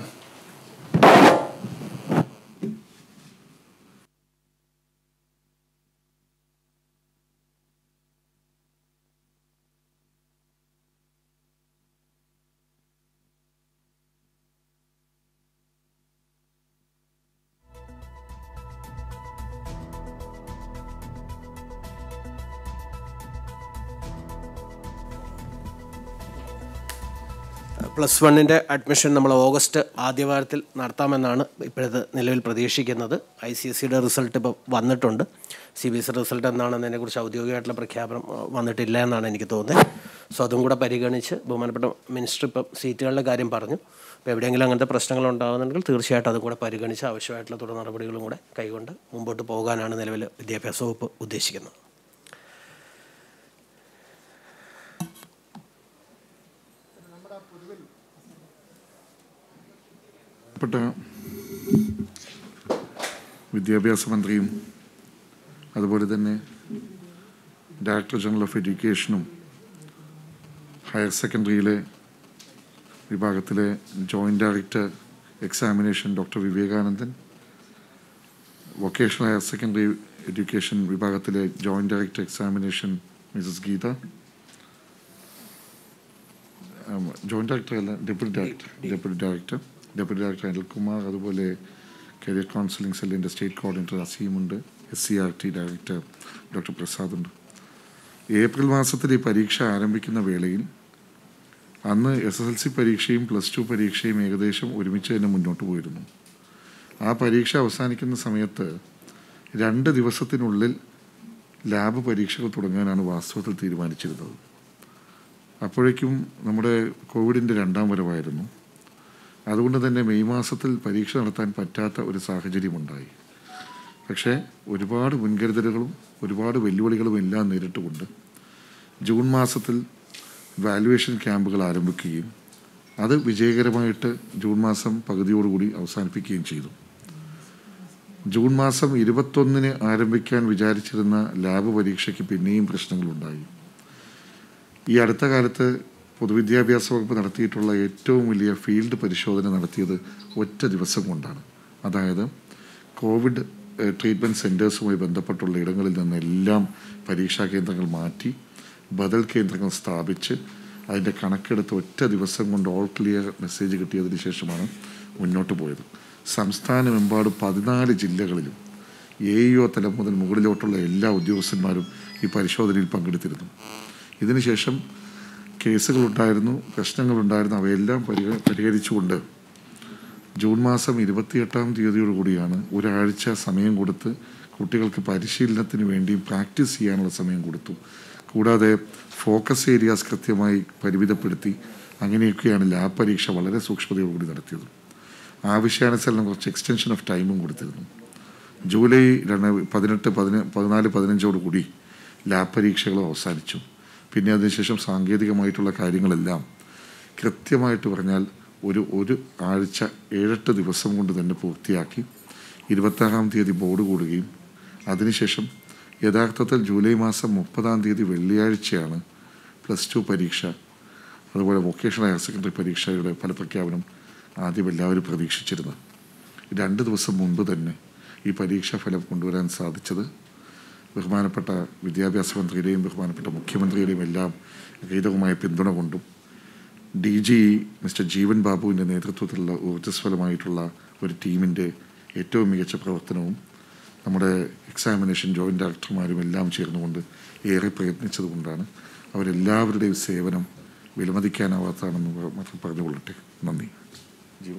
പ്ലസ് വണ്ണിൻ്റെ അഡ്മിഷൻ നമ്മൾ ഓഗസ്റ്റ് ആദ്യവാരത്തിൽ നടത്താമെന്നാണ് ഇപ്പോഴത്തെ നിലവിൽ പ്രതീക്ഷിക്കുന്നത് ഐ സി എസ് സിയുടെ റിസൾട്ട് ഇപ്പോൾ വന്നിട്ടുണ്ട് C B S E result എന്താണെന്നതിനെക്കുറിച്ച് ഔദ്യോഗികമായിട്ടുള്ള പ്രഖ്യാപനം ആ, വന്നിട്ടില്ല എന്നാണ് എനിക്ക് തോന്നുന്നത് സോ അതും കൂടെ പരിഗണിച്ച് ബഹുമാനപ്പെട്ട മിനിസ്റ്റർ ഇപ്പം സീറ്റുകളുടെ കാര്യം പറഞ്ഞു അപ്പോൾ എവിടെയെങ്കിലും അങ്ങനത്തെ പ്രശ്നങ്ങൾ ഉണ്ടാകുന്നുണ്ടെങ്കിൽ തീർച്ചയായിട്ടും അതും കൂടെ പരിഗണിച്ച് ആവശ്യമായിട്ടുള്ള തുടർ നടപടികളും കൂടെ കൈകൊണ്ട് മുമ്പോട്ട് പോകാനാണ് നിലവിൽ വിദ്യാഭ്യാസ വകുപ്പ് ഉദ്ദേശിക്കുന്നത് പ്പെട്ട വിദ്യാഭ്യാസ മന്ത്രിയും അതുപോലെ തന്നെ ഡയറക്ടർ ജനറൽ ഓഫ് എഡ്യൂക്കേഷനും ഹയർ സെക്കൻഡറിയിലെ വിഭാഗത്തിലെ joint director examination doctor Vivekanandan vocational higher secondary education വിഭാഗത്തിലെ joint director examination Mrs Geetha joint director അല്ല deputy director deputy director deputy director Anilkumar അതുപോലെ കരിയർ കൗൺസിലിംഗ് സെല്ലിൻ്റെ സ്റ്റേറ്റ് കോർഡിനേറ്റർ അസീമുണ്ട് S C R T director doctor പ്രസാദുണ്ട് ഏപ്രിൽ മാസത്തിൽ ഈ പരീക്ഷ ആരംഭിക്കുന്ന വേളയിൽ അന്ന് എസ് എസ് എൽ സി പരീക്ഷയും പ്ലസ് ടു പരീക്ഷയും ഏകദേശം ഒരുമിച്ച് തന്നെ മുന്നോട്ട് പോയിരുന്നു ആ പരീക്ഷ അവസാനിക്കുന്ന സമയത്ത് രണ്ട് ദിവസത്തിനുള്ളിൽ ലാബ് പരീക്ഷകൾ തുടങ്ങാനാണ് വാസ്തവത്തിൽ തീരുമാനിച്ചിരുന്നത് അപ്പോഴേക്കും നമ്മുടെ കോവിഡിൻ്റെ രണ്ടാം വരവായിരുന്നു അതുകൊണ്ട് തന്നെ മെയ് മാസത്തിൽ പരീക്ഷ നടത്താൻ പറ്റാത്ത ഒരു സാഹചര്യമുണ്ടായി പക്ഷേ ഒരുപാട് മുൻകരുതലുകളും ഒരുപാട് വെല്ലുവിളികളും എല്ലാം നേരിട്ടുകൊണ്ട് ജൂൺ മാസത്തിൽ വാലുവേഷൻ ക്യാമ്പുകൾ ആരംഭിക്കുകയും അത് വിജയകരമായിട്ട് ജൂൺ മാസം പകുതിയോടുകൂടി അവസാനിപ്പിക്കുകയും ചെയ്തു ജൂൺ മാസം ഇരുപത്തൊന്നിന് ആരംഭിക്കാൻ വിചാരിച്ചിരുന്ന ലാബ് പരീക്ഷയ്ക്ക് പിന്നെയും പ്രശ്നങ്ങളുണ്ടായി ഈ അടുത്ത കാലത്ത് പൊതുവിദ്യാഭ്യാസ വകുപ്പ് നടത്തിയിട്ടുള്ള ഏറ്റവും വലിയ ഫീൽഡ് പരിശോധന നടത്തിയത് ഒറ്റ ദിവസം കൊണ്ടാണ് അതായത് കോവിഡ് ഏഹ്, ട്രീറ്റ്മെൻറ്റ് സെൻറ്റേഴ്സുമായി ബന്ധപ്പെട്ടുള്ള ഇടങ്ങളിൽ നിന്നെല്ലാം പരീക്ഷാ കേന്ദ്രങ്ങൾ മാറ്റി ബദൽ കേന്ദ്രങ്ങൾ സ്ഥാപിച്ച് അതിൻ്റെ കണക്കെടുത്ത് ഒറ്റ ദിവസം കൊണ്ട് ഓൾ ക്ലിയർ മെസ്സേജ് കിട്ടിയതിന് ശേഷമാണ് മുന്നോട്ട് പോയത് സംസ്ഥാനമെമ്പാടും പതിനാല് ജില്ലകളിലും എ ഇ ഒ തലം മുതൽ മുകളിലോട്ടുള്ള എല്ലാ ഉദ്യോഗസ്ഥന്മാരും ഈ പരിശോധനയിൽ പങ്കെടുത്തിരുന്നു ഇതിനുശേഷം കേസുകളുണ്ടായിരുന്നു പ്രശ്നങ്ങളുണ്ടായിരുന്നു അവയെല്ലാം പരിഹ പരിഹരിച്ചുകൊണ്ട് ജൂൺ മാസം ഇരുപത്തിയെട്ടാം തീയതിയോടുകൂടിയാണ് ഒരാഴ്ച സമയം കൊടുത്ത് കുട്ടികൾക്ക് പരിശീലനത്തിന് വേണ്ടിയും പ്രാക്ടീസ് ചെയ്യാനുള്ള സമയം കൊടുത്തു കൂടാതെ ഫോക്കസ് ഏരിയാസ് കൃത്യമായി പരിമിതപ്പെടുത്തി അങ്ങനെയൊക്കെയാണ് ലാബ് പരീക്ഷ വളരെ സൂക്ഷ്മതയോടുകൂടി നടത്തിയത് ആവശ്യാനുസരണം കുറച്ച് എക്സ്റ്റൻഷൻ ഓഫ് ടൈമും കൊടുത്തിരുന്നു ജൂലൈ രണ്ട് പതിനെട്ട് പതിന പതിനാല് പതിനഞ്ചോടുകൂടി ലാബ് പരീക്ഷകൾ അവസാനിച്ചു പിന്നെ അതിനുശേഷം സാങ്കേതികമായിട്ടുള്ള കാര്യങ്ങളെല്ലാം കൃത്യമായിട്ട് പറഞ്ഞാൽ ഒരു ഒരു ആഴ്ച ഏഴെട്ട് ദിവസം കൊണ്ട് തന്നെ പൂർത്തിയാക്കി ഇരുപത്താറാം തീയതി ബോർഡ് കൂടുകയും അതിനുശേഷം യഥാർത്ഥത്തിൽ ജൂലൈ മാസം മുപ്പതാം തീയതി വെള്ളിയാഴ്ചയാണ് പ്ലസ് ടു പരീക്ഷ അതുപോലെ വൊക്കേഷണൽ ഹയർ സെക്കൻഡറി പരീക്ഷയുടെ ഫലപ്രഖ്യാപനം ആദ്യം എല്ലാവരും പ്രതീക്ഷിച്ചിരുന്നു രണ്ട് ദിവസം മുൻപ് തന്നെ ഈ പരീക്ഷാ ഫലം കൊണ്ടുവരാൻ സാധിച്ചത് ബഹുമാനപ്പെട്ട വിദ്യാഭ്യാസ മന്ത്രിയുടെയും ബഹുമാനപ്പെട്ട മുഖ്യമന്ത്രിയുടെയും എല്ലാം ഗീതവുമായ പിന്തുണ കൊണ്ടും ഡി ജി മിസ്റ്റർ ജീവൻ ബാബുവിൻ്റെ നേതൃത്വത്തിലുള്ള ഊർജ്ജസ്വലമായിട്ടുള്ള ഒരു ടീമിൻ്റെ ഏറ്റവും മികച്ച പ്രവർത്തനവും നമ്മുടെ എക്സാമിനേഷൻ ജോയിൻറ്റ് ഡയറക്ടർമാരും എല്ലാം ചേർന്നുകൊണ്ട് ഏറെ പ്രയത്നിച്ചതുകൊണ്ടാണ് അവരെല്ലാവരുടെയും സേവനം വിലമതിക്കാനാവാത്തതാണെന്ന് മാത്രം പറഞ്ഞുകൊള്ളട്ടെ നന്ദി ജീവൻ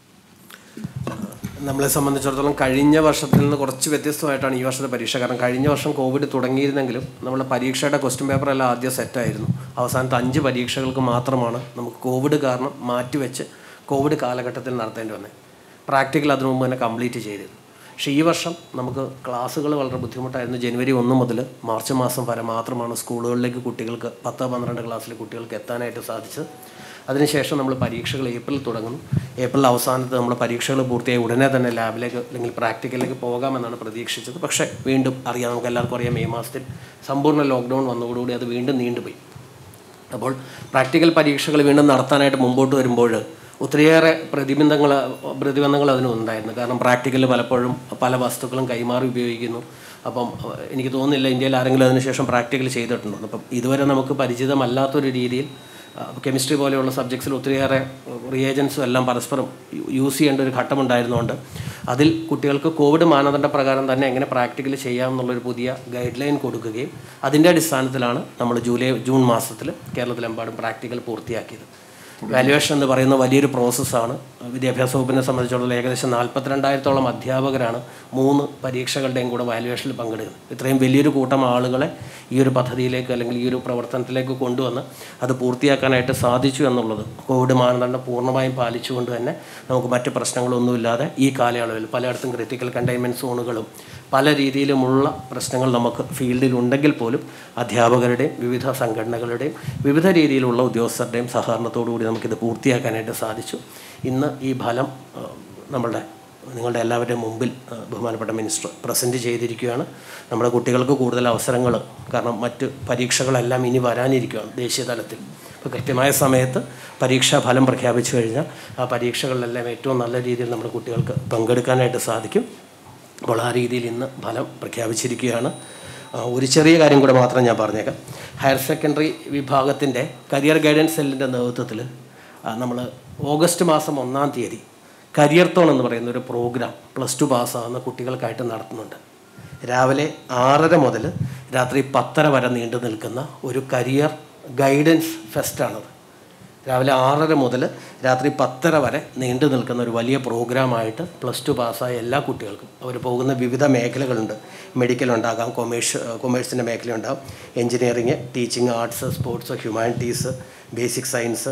നമ്മളെ സംബന്ധിച്ചിടത്തോളം കഴിഞ്ഞ വർഷത്തിൽ നിന്ന് കുറച്ച് വ്യത്യസ്തമായിട്ടാണ് ഈ വർഷത്തെ പരീക്ഷ കാരണം കഴിഞ്ഞ വർഷം കോവിഡ് തുടങ്ങിയിരുന്നെങ്കിലും നമ്മൾ പരീക്ഷയുടെ ക്വസ്റ്റ്യൻ പേപ്പർ എല്ലാം ആദ്യം സെറ്റായിരുന്നു അവസാനത്തെ അഞ്ച് പരീക്ഷകൾക്ക് മാത്രമാണ് നമുക്ക് കോവിഡ് കാരണം മാറ്റിവെച്ച് കോവിഡ് കാലഘട്ടത്തിൽ നടത്തേണ്ടി വന്നത് പ്രാക്ടിക്കൽ അതിനു മുമ്പ് തന്നെ കംപ്ലീറ്റ് ചെയ്തിരുന്നു പക്ഷേ ഈ വർഷം നമുക്ക് ക്ലാസ്സുകൾ വളരെ ബുദ്ധിമുട്ടായിരുന്നു ജനുവരി ഒന്ന് മുതൽ മാർച്ച് മാസം വരെ മാത്രമാണ് സ്കൂളുകളിലേക്ക് കുട്ടികൾക്ക് പത്ത് പന്ത്രണ്ട് ക്ലാസ്സിലെ കുട്ടികൾക്ക് എത്താനായിട്ട് സാധിച്ചത് അതിനുശേഷം നമ്മൾ പരീക്ഷകൾ ഏപ്രിൽ തുടങ്ങുന്നു ഏപ്രിൽ അവസാനത്ത് നമ്മൾ പരീക്ഷകൾ പൂർത്തിയായി ഉടനെ തന്നെ ലാബിലേക്ക് അല്ലെങ്കിൽ പ്രാക്ടിക്കലിലേക്ക് പോകാമെന്നാണ് പ്രതീക്ഷിച്ചത് പക്ഷേ വീണ്ടും അറിയാം നമുക്ക് എല്ലാവർക്കും അറിയാം മെയ് മാസത്തിൽ സമ്പൂർണ്ണ ലോക്ക്ഡൗൺ വന്നതോടുകൂടി അത് വീണ്ടും നീണ്ടുപോയി അപ്പോൾ പ്രാക്ടിക്കൽ പരീക്ഷകൾ വീണ്ടും നടത്താനായിട്ട് മുമ്പോട്ട് വരുമ്പോൾ ഒത്തിരിയേറെ പ്രതിബന്ധങ്ങൾ പ്രതിബന്ധങ്ങൾ അതിനുണ്ടായിരുന്നു കാരണം പ്രാക്ടിക്കൽ പലപ്പോഴും പല വസ്തുക്കളും കൈമാറി ഉപയോഗിക്കുന്നു അപ്പം അഹ് എനിക്ക് തോന്നുന്നില്ല ഇന്ത്യയിൽ ആരെങ്കിലും അതിനുശേഷം പ്രാക്ടിക്കൽ ചെയ്തിട്ടുണ്ടോ അപ്പം ഇതുവരെ നമുക്ക് പരിചിതമല്ലാത്തൊരു രീതിയിൽ കെമിസ്ട്രി പോലെയുള്ള സബ്ജക്ട്സിൽ ഒത്തിരിയേറെ റിയേജൻസും എല്ലാം പരസ്പരം യു- യൂസ് ചെയ്യേണ്ട ഒരു ഘട്ടമുണ്ടായിരുന്നുകൊണ്ട് അതിൽ കുട്ടികൾക്ക് കോവിഡ് മാനദണ്ഡ പ്രകാരം തന്നെ എങ്ങനെ പ്രാക്ടിക്കൽ ചെയ്യാമെന്നുള്ളൊരു പുതിയ ഗൈഡ് ലൈൻ കൊടുക്കുകയും അതിൻ്റെ അടിസ്ഥാനത്തിലാണ് നമ്മൾ ജൂലൈ ജൂൺ മാസത്തിൽ കേരളത്തിലെമ്പാടും പ്രാക്ടിക്കൽ പൂർത്തിയാക്കിയത് വാല്യുവേഷൻ എന്ന് പറയുന്ന വലിയൊരു പ്രോസസ്സാണ് വിദ്യാഭ്യാസ വകുപ്പിനെ സംബന്ധിച്ചിടത്തോളം ഏകദേശം നാൽപ്പത്തിരണ്ടായിരത്തോളം അധ്യാപകരാണ് മൂന്ന് പരീക്ഷകളുടെയും കൂടെ വാല്യുവേഷനിൽ പങ്കെടുക്കുന്നത് ഇത്രയും വലിയൊരു കൂട്ടം ആളുകളെ ഈ ഒരു പദ്ധതിയിലേക്ക് അല്ലെങ്കിൽ ഈ ഒരു പ്രവർത്തനത്തിലേക്ക് കൊണ്ടുവന്ന് അത് പൂർത്തിയാക്കാനായിട്ട് സാധിച്ചു എന്നുള്ളത് കോവിഡ് മാനദണ്ഡം പൂർണ്ണമായും പാലിച്ചുകൊണ്ട് തന്നെ നമുക്ക് മറ്റ് പ്രശ്നങ്ങളൊന്നുമില്ലാതെ ഈ കാലയളവിൽ പലയിടത്തും ക്രിട്ടിക്കൽ കണ്ടെയ്ൻമെൻറ്റ് സോണുകളും പല രീതിയിലുമുള്ള പ്രശ്നങ്ങൾ നമുക്ക് ഫീൽഡിൽ ഉണ്ടെങ്കിൽ പോലും അധ്യാപകരുടെയും വിവിധ സംഘടനകളുടെയും വിവിധ രീതിയിലുള്ള ഉദ്യോഗസ്ഥരുടെയും സഹകരണത്തോടുകൂടി നമുക്കിത് പൂർത്തിയാക്കാനായിട്ട് സാധിച്ചു ഇന്ന് ഈ ഫലം ആ, നമ്മളുടെ നിങ്ങളുടെ എല്ലാവരുടെയും മുമ്പിൽ ആ, ബഹുമാനപ്പെട്ട മിനിസ്റ്റർ പ്രസൻറ്റ് ചെയ്തിരിക്കുകയാണ് നമ്മുടെ കുട്ടികൾക്ക് കൂടുതൽ അവസരങ്ങൾ കാരണം മറ്റ് പരീക്ഷകളെല്ലാം ഇനി വരാനിരിക്കുകയാണ് ദേശീയ തലത്തിൽ അപ്പോൾ കൃത്യമായ സമയത്ത് പരീക്ഷാ ഫലം പ്രഖ്യാപിച്ചു കഴിഞ്ഞാൽ ആ പരീക്ഷകളിലെല്ലാം ഏറ്റവും നല്ല രീതിയിൽ നമ്മുടെ കുട്ടികൾക്ക് പങ്കെടുക്കാനായിട്ട് സാധിക്കും അപ്പോൾ ആ രീതിയിൽ ഇന്ന് ഫലം പ്രഖ്യാപിച്ചിരിക്കുകയാണ് ആ, ഒരു ചെറിയ കാര്യം കൂടെ മാത്രം ഞാൻ പറഞ്ഞേക്കാം ഹയർ സെക്കൻഡറി വിഭാഗത്തിൻ്റെ കരിയർ ഗൈഡൻസ് സെല്ലിൻ്റെ നേതൃത്വത്തിൽ നമ്മൾ ഓഗസ്റ്റ് മാസം ഒന്നാം തീയതി കരിയർ തോൺ എന്ന് പറയുന്ന ഒരു പ്രോഗ്രാം പ്ലസ് ടു പാസ്സാകുന്ന കുട്ടികൾക്കായിട്ട് നടത്തുന്നുണ്ട് രാവിലെ ആറര മുതൽ രാത്രി പത്തര വരെ നീണ്ടു നിൽക്കുന്ന ഒരു കരിയർ ഗൈഡൻസ് ഫെസ്റ്റാണത് രാവിലെ ആറര മുതൽ രാത്രി പത്തര വരെ നീണ്ടു നിൽക്കുന്ന ഒരു വലിയ പ്രോഗ്രാമായിട്ട് പ്ലസ് ടു പാസ്സായ എല്ലാ കുട്ടികൾക്കും അവർ പോകുന്ന വിവിധ മേഖലകളുണ്ട് മെഡിക്കൽ ഉണ്ടാകാം കൊമേഴ്സ് കൊമേഴ്സിൻ്റെ മേഖലയുണ്ടാകും engineering teaching arts sports humanities basic science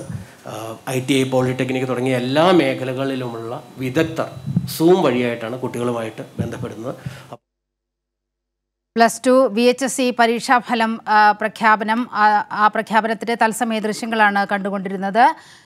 I T I polytechnic തുടങ്ങിയ എല്ലാ മേഖലകളിലുമുള്ള വിദഗ്ധർ സൂം വഴിയായിട്ടാണ് കുട്ടികളുമായിട്ട് ബന്ധപ്പെടുന്നത് plus two V H S C പരീക്ഷാഫലം ആ, പ്രഖ്യാപനം ആ, ആ പ്രഖ്യാപനത്തിന്റെ തത്സമയ ദൃശ്യങ്ങളാണ് കണ്ടുകൊണ്ടിരുന്നത്